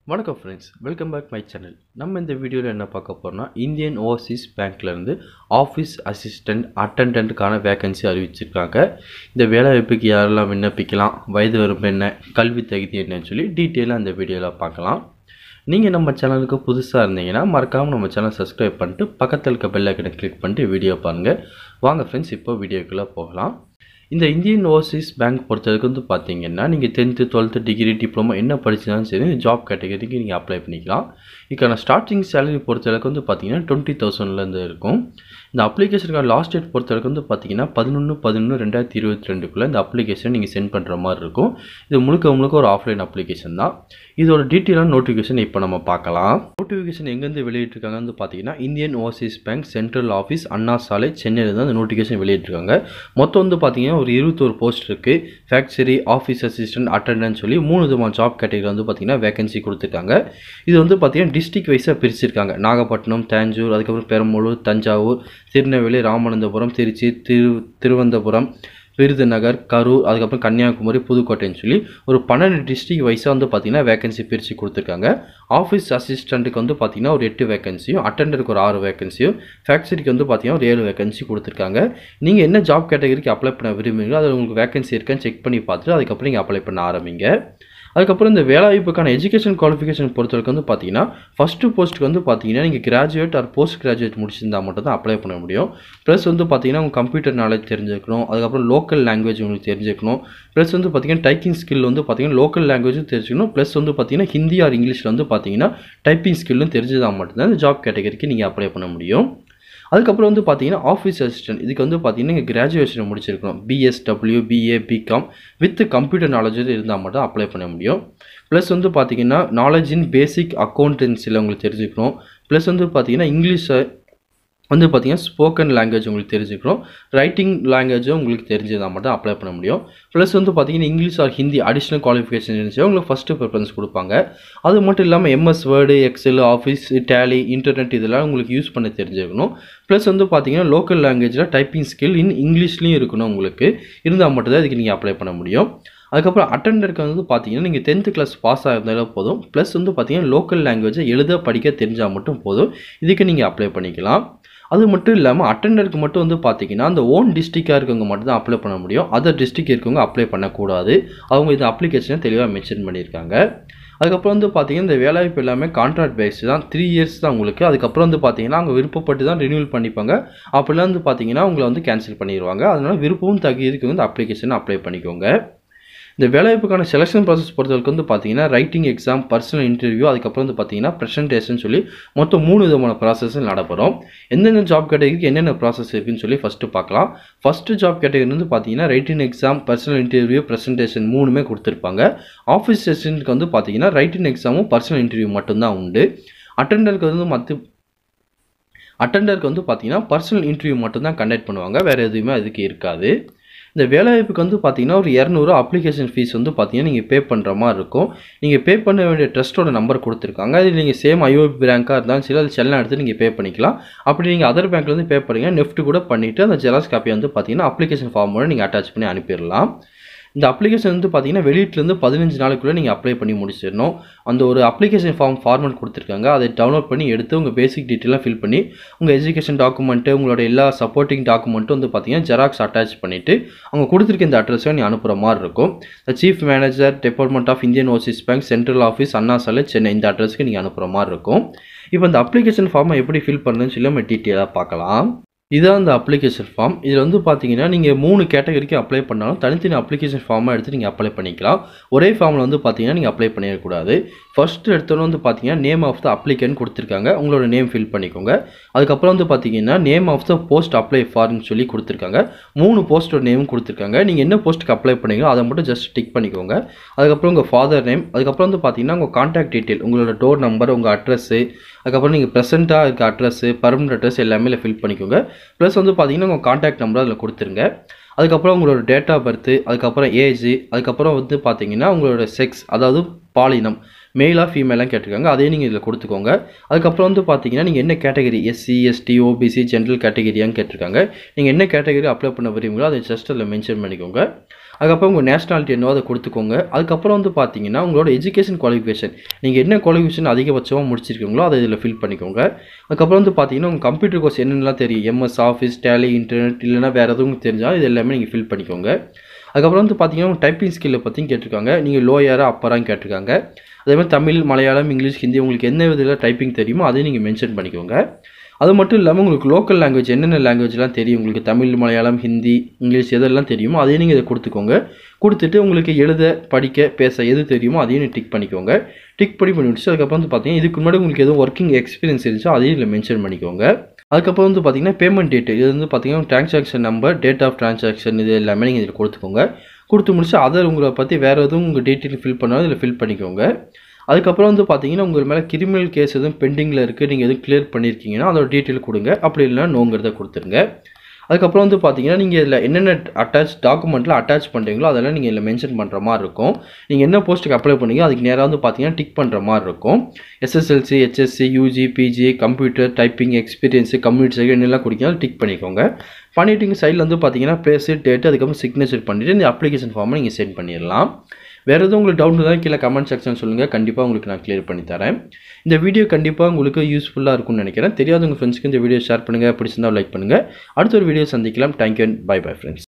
வணக்கம் friends welcome back my channel நம்ம இந்த வீடியோவில் என்ன பார்க்க போகிறோம்னா இந்தியன் ஓவர்சீஸ் பேங்க்லேருந்து ஆஃபீஸ் அசிஸ்டண்ட் அட்டண்டன்ட்டுக்கான வேகன்சி அறிவிச்சிருக்காங்க இந்த வேலைவாய்ப்புக்கு யாரெல்லாம் விண்ணப்பிக்கலாம் வயது வரம்பு என்ன கல்வி தகுதி என்னன்னு சொல்லி டீட்டெயிலாக அந்த வீடியோவில் பார்க்கலாம் நீங்கள் நம்ம சேனலுக்கு புதுசாக இருந்தீங்கன்னா மறக்காமல் நம்ம சேனல் சப்ஸ்கிரைப் பண்ணிட்டு பக்கத்தில் இருக்க பெல் ஐக்கனை கிளிக் பண்ணிட்டு வீடியோ பாருங்கள் வாங்க ஃப்ரெண்ட்ஸ் இப்போ வீடியோக்குள்ளே போகலாம் இந்த இந்தியன் ஓவர்சீஸ் பேங்க் பொறுத்தவரைக்கும் வந்து பார்த்தீங்கன்னா நீங்கள் டென்த்து டுவெல்த்து டிகிரி டிப்ளமோ என்ன படிச்சாலும் சரி ஜாப் கேட்டகரிக்கு நீங்கள் அப்ளை பண்ணிக்கலாம் இதுக்கான ஸ்டார்டிங் சேலரி பொறுத்தளவுக்கு வந்து பார்த்தீங்கன்னா டுவெண்ட்டி தௌசண்ட்லேருந்து இருக்கும் இந்த அப்ளிகேஷனுக்கான லாஸ்ட் டேட் பொறுத்தளவுக்கு வந்து பார்த்தீங்கன்னா பதினொன்று பதினொன்று ரெண்டாயிரத்தி இருபத்தி ரெண்டுக்குள்ளே இந்த அப்ளிகேஷன் நீங்கள் சென்ட் பண்ணுற மாதிரி இருக்கும் இது முழுக்க முழுக்க ஒரு ஆஃப்லைன் அப்ளிகேஷன் தான் இதோட டீட்டெயிலான நோட்டிஃபிகேஷன் இப்போ நம்ம பார்க்கலாம் நோட்டிஃபிகேஷன் எங்கேருந்து வெளியிட்டிருக்காங்க வந்து பார்த்தீங்கன்னா Indian Overseas Bank Central Office Anna Salai சென்னையில் தான் இந்த நோட்டிஃபிகேஷன் வெளியிட்டிருக்காங்க மொத்தம் வந்து பார்த்தீங்கன்னா ஒரு இருபத்தோரு போஸ்ட் இருக்குது ஃபேக்சரி ஆஃபீஸ் அசிஸ்டன்ட் அட்டண்டன்ட் சொல்லி மூணு விதமான ஜாப் கேட்டகரி வந்து பார்த்தீங்கன்னா வேகன்சி கொடுத்துருக்காங்க இது வந்து பார்த்தீங்கன்னா டிஸ்ட்ரிக்ட் வைஸாக பிரிச்சிருக்காங்க நாகப்பட்டினம் தேஞ்சூர் அதுக்கப்புறம் பெரம்பலூர் தஞ்சாவூர் திருநெல்வேலி ராமநாதபுரம் திருச்சி திரு திருவனந்தபுரம் விருதுநகர் கரூர் அதுக்கப்புறம் கன்னியாகுமரி புதுக்கோட்டைன்னு சொல்லி ஒரு பன்னெண்டு டிஸ்ட்ரிக் வைஸாக வந்து பார்த்தீங்கன்னா வேகன்சி பிரித்து கொடுத்துருக்காங்க ஆஃபீஸ் அசிஸ்டண்ட்டுக்கு வந்து பார்த்தீங்கன்னா ஒரு எட்டு வேகன்சியும் அட்டண்டருக்கு ஒரு ஆறு வேகன்சியும் ஃபேக்ட்ரிக்கு வந்து பார்த்தீங்கன்னா ஒரு ஏழு வேகன்சி கொடுத்துருக்காங்க நீங்கள் என்ன ஜாப் கேட்டகரிக்கு அப்ளை பண்ண விரும்புகிறீங்களோ அதில் உங்களுக்கு வேகன்சி இருக்கான்னு செக் பண்ணி பார்த்துட்டு அதுக்கப்புறம் நீங்கள் அப்ளை பண்ண ஆரம்பிங்க அதுக்கப்புறம் இந்த வேலைவாய்ப்புக்கான எஜுகேஷன் குவாலிஃபிகேஷன் பொறுத்தவரைக்கும் வந்து பார்த்தீங்கன்னா ஃபஸ்ட்டு போஸ்ட்டுக்கு வந்து பார்த்தீங்கன்னா நீங்கள் கிராஜுவேட் ஆர் போஸ்ட் கிராஜுவேட் முடிச்சிருந்தா மட்டும் தான் அப்ளை பண்ண முடியும் ப்ளஸ் வந்து பார்த்தீங்கன்னா உங்கள் கம்ப்யூட்டர் நாலேஜ் தெரிஞ்சுக்கணும் அதுக்கப்புறம் லோக்கல் லாங்குவேஜ் உங்களுக்கு தெரிஞ்சுக்கணும் ப்ளஸ் வந்து பார்த்தீங்கன்னா டைப்பிங் ஸ்கில் வந்து பார்த்தீங்கன்னா லோக்கல் லாங்குவேஜும் தெரிஞ்சுக்கணும் ப்ளஸ் வந்து பார்த்தீங்கன்னா ஹிந்தி ஆர் இங்கிலீஷில் வந்து பார்த்தீங்கன்னா டைப்பிங் ஸ்கில்லும் தெரிஞ்சதா மட்டும்தான் இந்த ஜாப் கேட்டகரிக்கு நீங்கள் அப்ளை பண்ண முடியும் அதுக்கப்புறம் வந்து பார்த்தீங்கன்னா ஆஃபீஸ் அசிஸ்டன்ட் இதுக்கு வந்து பார்த்தீங்கன்னா நீங்கள் கிராஜுவேஷன் முடிச்சிருக்கணும் BSW BA BCom with computer knowledge இருந்தால் மட்டும் அப்ளை பண்ண முடியும் ப்ளஸ் வந்து பார்த்தீங்கன்னா நாலேஜ் இன் பேசிக் அக்கௌண்டன்சியில் உங்களுக்கு தெரிஞ்சுக்கணும் ப்ளஸ் வந்து பார்த்தீங்கன்னா இங்கிலீஷை வந்து பார்த்தீங்கன்னா ஸ்போக்கன் லாங்குவேஜ் உங்களுக்கு தெரிஞ்சுக்கணும் ரைட்டிங் லாங்குவேஜும் உங்களுக்கு தெரிஞ்சதாக மட்டும் அப்ளை பண்ண முடியும் ப்ளஸ் வந்து பார்த்தீங்கன்னா English or Hindi additional qualification இருந்துச்சு உங்களுக்கு ஃபஸ்ட்டு ப்ரிஃபரன்ஸ் கொடுப்பாங்க அது மட்டும் இல்லாமல் MS Word Excel Office Tally internet இதெல்லாம் உங்களுக்கு யூஸ் பண்ண தெரிஞ்சுக்கணும் ப்ளஸ் வந்து பார்த்தீங்கன்னா லோக்கல் லாங்குவேஜில் டைப்பிங் ஸ்கில் இன் இங்கிலீஷ்லேயும் இருக்கணும் உங்களுக்கு இருந்தால் மட்டும்தான் இதுக்கு நீங்கள் அப்ளை பண்ண முடியும் அதுக்கப்புறம் அட்டண்டருக்கு வந்து பார்த்தீங்கன்னா நீங்கள் டென்த்து கிளாஸ் பாஸ் ஆகிருந்தாலே போதும் ப்ளஸ் வந்து பார்த்தீங்கன்னா லோக்கல் லாங்குவேஜை எழுத படிக்க தெரிஞ்சால் மட்டும் போதும் இதுக்கு நீங்கள் அப்ளை பண்ணிக்கலாம் அது மட்டும் இல்லாமல் அட்டண்டருக்கு மட்டும் வந்து பார்த்தீங்கன்னா அந்த ஓன் டிஸ்ட்ரிக்டாக இருக்கவங்க மட்டும் தான் அப்ளை பண்ண முடியும் அதர் டிஸ்ட்ரிக் இருக்கவங்க அப்ளை பண்ணக்கூடாது அவங்க இந்த அப்ளிகேஷனை தெளிவாக மென்ஷன் பண்ணியிருக்காங்க அதுக்கப்புறம் வந்து பார்த்தீங்கன்னா இந்த வேலைவாய்ப்பு எல்லாமே கான்ட்ராக்ட் பேஸ் தான் த்ரீ இயர்ஸ் தான் உங்களுக்கு அதுக்கப்புறம் வந்து பார்த்தீங்கன்னா அவங்க விருப்பப்பட்டு தான் ரினியூல் பண்ணிப்பாங்க அப்படிலாம் வந்து பார்த்தீங்கன்னா உங்களை வந்து கேன்சல் பண்ணிடுவாங்க அதனால் விருப்பமும் தகுதிக்கு வந்து அப்ளிகேஷன் அப்ளை பண்ணிக்கோங்க இந்த வேலைவாய்ப்புக்கான செலெக்ஷன் ப்ராசஸ் பொறுத்தவரைக்கும் வந்து பார்த்தீங்கன்னா ரைட்டிங் எக்ஸாம் பர்சனல் இன்டர்வியூ அதுக்கப்புறம் வந்து பார்த்தீங்கன்னா ப்ரெசன்டேஷன் சொல்லி மொத்தம் மூணு விதமான ப்ராசஸ் நடைபெறும் எந்தெந்த ஜாப் கேட்டகரிக்கு என்னென்ன ப்ராசஸ் இருக்குன்னு சொல்லி ஃபஸ்ட்டு பார்க்கலாம் ஃபஸ்ட்டு ஜாப் கேட்டகரி வந்து பார்த்தீங்கன்னா writing exam personal interview presentation மூணுமே கொடுத்துருப்பாங்க ஆஃபீஸ் செஷனுக்கு வந்து பார்த்தீங்கன்னா ரைட்டிங் எக்ஸாமும் பர்சனல் இன்டர்வியூ மட்டும்தான் உண்டு அட்டண்டருக்கு வந்து மற்ற அட்டண்டருக்கு வந்து பார்த்தீங்கன்னா பர்சனல் இன்டர்வியூ மட்டும்தான் கண்டக்ட் பண்ணுவாங்க வேறு எதுவுமே அதுக்கு இருக்காது இந்த வேலைவாய்ப்புக்கு வந்து பார்த்தீங்கன்னா ஒரு இரநூறு அப்ளிகேஷன் ஃபீஸ் வந்து பார்த்தீங்கன்னா நீங்கள் பே பண்ணுற மாதிரி இருக்கும் நீங்கள் பே பண்ண வேண்டிய ட்ரஸ்ட்டோட நம்பர் கொடுத்துருக்காங்க அது நீங்கள் சேம் ஐஓபி பேங்க்காக இருந்தாலும் சரி அது செல்லாம் எடுத்து நீங்கள் பே பண்ணிக்கலாம் அப்படி நீங்கள் அதர் பேங்க்லேருந்து பே பண்ணுறீங்க நெஃப்ட் கூட பண்ணிவிட்டு அந்த ஜெராக்ஸ் காப்பி வந்து பார்த்தீங்கன்னா அப்ளிகேஷன் ஃபார்மோட நீங்கள் அட்டாச் பண்ணி அனுப்பிடலாம் இந்த அப்ளிகேஷன் வந்து பார்த்தீங்கன்னா வெளியிட்லேருந்து பதினஞ்சு நாளுக்குள்ளே நீங்கள் அப்ளை பண்ணி முடிச்சிடணும் அந்த ஒரு அப்ளிகேஷன் ஃபார்ம் ஃபார்மெட் கொடுத்துருக்காங்க அதை டவுன்லோட் பண்ணி எடுத்து உங்கள் பேசிக் டீட்டெயிலாம் ஃபில் பண்ணி உங்கள் எஜுகேஷன் டாக்குமெண்ட்டு உங்களோட எல்லா சப்போர்ட்டிங் டாக்குமெண்ட்டும் வந்து பார்த்தீங்கன்னா ஜெராக்ஸ் அட்டாச் பண்ணிவிட்டு அவங்க கொடுத்துருக்க இந்த அட்ரஸை நீ அனுப்புகிற மாதிரி இருக்கும் the chief manager department of Indian Overseas Bank Central Office Anna Salai Chennai இந்த அட்ரஸ்க்கு நீங்கள் அனுப்புகிற மாதிரி இருக்கும் இப்போ இந்த அப்ளிகேஷன் ஃபார்மை எப்படி ஃபில் பண்ணுன்னு சொல்லி நம்ம டீட்டெயிலாக பார்க்கலாம் இதான் அந்த அப்ளிகேஷன் ஃபார்ம் இதில் வந்து பார்த்தீங்கன்னா நீங்கள் மூணு கேட்டகரிக்கு அப்ளை பண்ணாலும் தனித்தனி அப்ளிகேஷன் ஃபார்மாக எடுத்து நீங்கள் அப்ளை பண்ணிக்கலாம் ஒரே ஃபார்மில் வந்து பார்த்தீங்கன்னா நீங்கள் அப்ளை பண்ணிடக்கூடாது ஃபஸ்ட்டு எடுத்தோன்னு வந்து பார்த்தீங்கன்னா நேம் ஆஃப் த அப்ளிகன் கொடுத்துருக்காங்க உங்களோட நேம் ஃபில் பண்ணிக்கோங்க அதுக்கப்புறம் வந்து பார்த்தீங்கன்னா name of the post apply ஃபார்ம்னு சொல்லி கொடுத்துருக்காங்க மூணு போஸ்ட்டோட நேமும் கொடுத்துருக்காங்க நீங்கள் என்ன போஸ்ட்டுக்கு அப்ளை பண்ணீங்களோ அதை மட்டும் ஜஸ்ட் டிக் பண்ணிக்கோங்க அதுக்கப்புறம் உங்கள் ஃபாதர் நேம் அதுக்கப்புறம் வந்து பார்த்தீங்கன்னா உங்கள் கான்டாக்ட் டீட்டெயில் உங்களோட டோர் நம்பர் உங்கள் அட்ரஸ்ஸு அதுக்கப்புறம் நீங்கள் ப்ரெசென்ட்டாக இருக்க அட்ரஸ்ஸு பர்மனெண்ட் அட்ரஸ் எல்லாமே ஃபில் பண்ணிக்கோங்க ப்ளஸ் வந்து பார்த்தீங்கன்னா உங்கள் கான்டாக்ட் நம்பர் அதில் கொடுத்துருங்க அதுக்கப்புறம் உங்களோட டேட் ஆஃப் பர்த்து அதுக்கப்புறம் ஏஜ் அதுக்கப்புறம் வந்து பார்த்தீங்கன்னா உங்களோட செக்ஸ் அதாவது பாலினம் மேலாக ஃபீமேலாக கேட்டிருக்காங்க அதையும் நீங்கள் இதில் கொடுத்துக்கோங்க அதுக்கப்புறம் வந்து பார்த்தீங்கன்னா நீங்கள் என்ன category SC ST OBC general கேட்டகரியான்னு கேட்டிருக்காங்க நீங்கள் என்ன கேட்டகரி அப்ளை பண்ண விரும்புங்களோ அதை ஜஸ்ட் அதில் மென்ஷன் பண்ணிக்கோங்க அதுக்கப்புறம் உங்கள் நேஷனாலிட்டி என்னவோ அதை கொடுத்துக்கோங்க அதுக்கப்புறம் வந்து பார்த்தீங்கன்னா உங்களோட எஜுகேஷன் குவாலிஃபிகேஷன் நீங்கள் என்ன குவாலிஃபிகேஷன் அதிகபட்சமாக முடிச்சிருக்கீங்களோ அதை இதில் ஃபில் பண்ணிக்கோங்க அதுக்கப்புறம் வந்து பார்த்தீங்கன்னா உங்கள் கம்ப்யூட்டர் கோர்ஸ் என்னென்னலாம் தெரியும் எம்எஸ் ஆஃபீஸ் டேலி இன்டர்நெட் இல்லைனா வேறு எதுவும் தெரிஞ்சால் இது எல்லாமே நீங்கள் ஃபில் பண்ணிக்கோங்க அதுக்கப்புறம் வந்து பார்த்தீங்கன்னா உங்கள் டைப்பிங் ஸ்கில்லை பற்றியும் கேட்டிருக்காங்க நீங்கள் லோயரா அப்பரான்னு கேட்டிருக்காங்க அதே மாதிரி தமிழ் மலையாளம் இங்கிலீஷ் ஹிந்தி உங்களுக்கு என்ன விதத்தில் டைப்பிங் தெரியுமோ அதையும் நீங்கள் மென்ஷன் பண்ணிக்கோங்க அது மட்டும் இல்லாமல் உங்களுக்கு லோக்கல் லாங்குவேஜ் என்னென்ன லாங்குவேஜ்லாம் தெரியும் உங்களுக்கு தமிழ் மலையாளம் ஹிந்தி இங்கிலீஷ் எதெல்லாம் தெரியுமோ அதையும் நீங்கள் இதை கொடுத்துக்கோங்க கொடுத்துட்டு உங்களுக்கு எழுத படிக்க பேச எது தெரியுமோ அதையும் நீ டிக் பண்ணிக்கோங்க டிக் பண்ணி பண்ணி முடிச்சு அதுக்கப்புறம் வந்து பார்த்தீங்கன்னா இதுக்கு முன்னாடி உங்களுக்கு எதுவும் ஒர்க்கிங் எக்ஸ்பீரியன்ஸ் இருந்துச்சோ அதையும் இதில் மென்ஷன் பண்ணிக்கோங்க அதுக்கப்புறம் வந்து பார்த்தீங்கன்னா பேமெண்ட் டேட் இது வந்து பார்த்தீங்கன்னா transaction number date of transaction இது எல்லாமே நீங்கள் இதில் கொடுத்துக்கோங்க கொடுத்து முடிச்சு அதர் உங்களை பற்றி வேறு எதுவும் உங்கள் டீட்டெயில் ஃபில் பண்ணாலும் இதில் ஃபில் பண்ணிக்கோங்க அதுக்கப்புறம் வந்து பார்த்தீங்கன்னா உங்கள் மேலே கிரிமினல் கேஸ் எதுவும் பெண்டிங்கில் இருக்குது நீங்கள் எதுவும் கிளியர் பண்ணியிருக்கீங்கன்னா அதோட டீட்டெயில் கொடுங்க அப்படி இல்லைனா நோங்கிறத கொடுத்துருங்க அதுக்கப்புறம் வந்து பார்த்தீங்கன்னா நீங்கள் இதில் என்னென்ன அட்டாச் டாக்குமெண்ட்டில் அட்டாச் பண்ணுறீங்களோ அதெல்லாம் நீங்கள் இதில் மென்ஷன் பண்ணுற மாதிரி இருக்கும் நீங்கள் என்ன போஸ்ட்டுக்கு அப்ளை பண்ணீங்க அதுக்கு நேராக வந்து பார்த்தீங்கன்னா டிக் பண்ணுற மாதிரி இருக்கும் SSLC HSC UG PG computer typing experience community side என்னெல்லாம் குடிக்கணும் டிக் பண்ணிக்கோங்க பண்ணிவிட்டு இங்கே சைடில் வந்து பார்த்தீங்கன்னா பேஸு டேட்டு அதுக்கப்புறம் சிக்னேச்சர் பண்ணிவிட்டு இந்த அப்ளிகேஷன் ஃபார்மை நீங்கள் சென்ட் பண்ணிடலாம் வேறு எதுவும் உங்களுக்கு டவுட் தான் கீழே கமெண்ட் செக்ஷன் சொல்லுங்கள் கண்டிப்பாக உங்களுக்கு நான் கிளியர் பண்ணி தரேன் இந்த வீடியோ கண்டிப்பாக உங்களுக்கு யூஸ்ஃபுல்லாக இருக்கும்னு நினைக்கிறேன் தெரியாத உங்கள் ஃப்ரெண்ட்ஸ்க்கு இந்த வீடியோ ஷேர் பண்ணுங்கள் பிடிச்சிருந்தா லைக் பண்ணுங்கள் அடுத்த ஒரு வீடியோ சந்திக்கலாம் thank you and bye bye friends